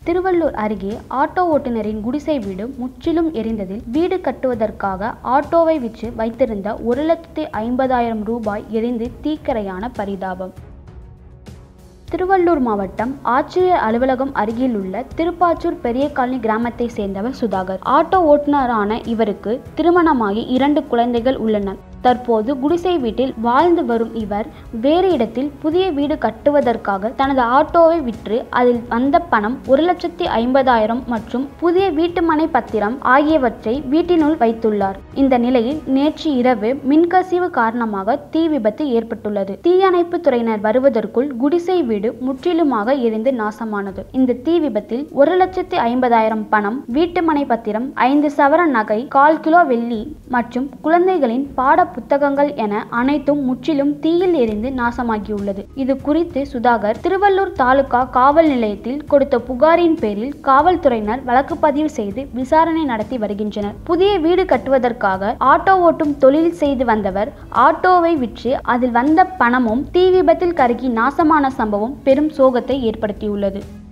திருவள்ளூர் அருகே ஆட்டோ ஓட்டுநரின் குடிசை வீடு முற்றிலும் எரிந்ததில் வீடு கட்டுவதற்காக ஆட்டோவை விற்று வைத்திருந்த ஒரு லட்சத்தி ஐம்பதாயிரம் ரூபாய் எரிந்து தீக்கரையான பரிதாபம் திருவள்ளூர் மாவட்டம் ஆட்சியர் அலுவலகம் அருகில் உள்ள திருப்பாச்சூர் பெரிய காலனி கிராமத்தை சேர்ந்தவர் சுதாகர் ஆட்டோ ஓட்டுநரான இவருக்கு திருமணமாகி இரண்டு குழந்தைகள் உள்ளனர் தற்போது குடிசை வீட்டில் வாழ்ந்து வரும் இவர் வேறு இடத்தில் புதிய வீடு கட்டுவதற்காக தனது ஆட்டோவை விற்று அதில் வந்த பணம் ஒரு லட்சத்தி ஐம்பதாயிரம் மற்றும் புதிய வீட்டுமனை பத்திரம் ஆகியவற்றை வீட்டினுள் வைத்துள்ளார் இந்த நிலையில் நேற்று இரவு மின்கசிவு காரணமாக தீ விபத்து ஏற்பட்டுள்ளது தீயணைப்பு துறையினர் வருவதற்குள் குடிசை வீடு முற்றிலுமாக எரிந்து நாசமானது இந்த தீ விபத்தில் ஒரு லட்சத்தி ஐம்பதாயிரம் பணம் வீட்டுமனை பத்திரம் ஐந்து சவர நகை கால் கிலோ வெள்ளி மற்றும் குழந்தைகளின் பாட புத்தகங்கள் என அனைத்தும் முற்றிலும் தீயில் எரிந்து நாசமாகியுள்ளது இது குறித்து சுதாகர் திருவள்ளூர் தாலுகா காவல் நிலையத்தில் கொடுத்த புகாரின் பேரில் காவல்துறையினர் வழக்கு பதிவு செய்து விசாரணை நடத்தி வருகின்றனர் புதிய வீடு கட்டுவதற்காக ஆட்டோ ஓட்டும் தொழில் செய்து வந்தவர் ஆட்டோவை விற்று அதில் வந்த பணமும் தீ விபத்தில் கருகி நாசமான சம்பவம் பெரும் சோகத்தை ஏற்படுத்தியுள்ளது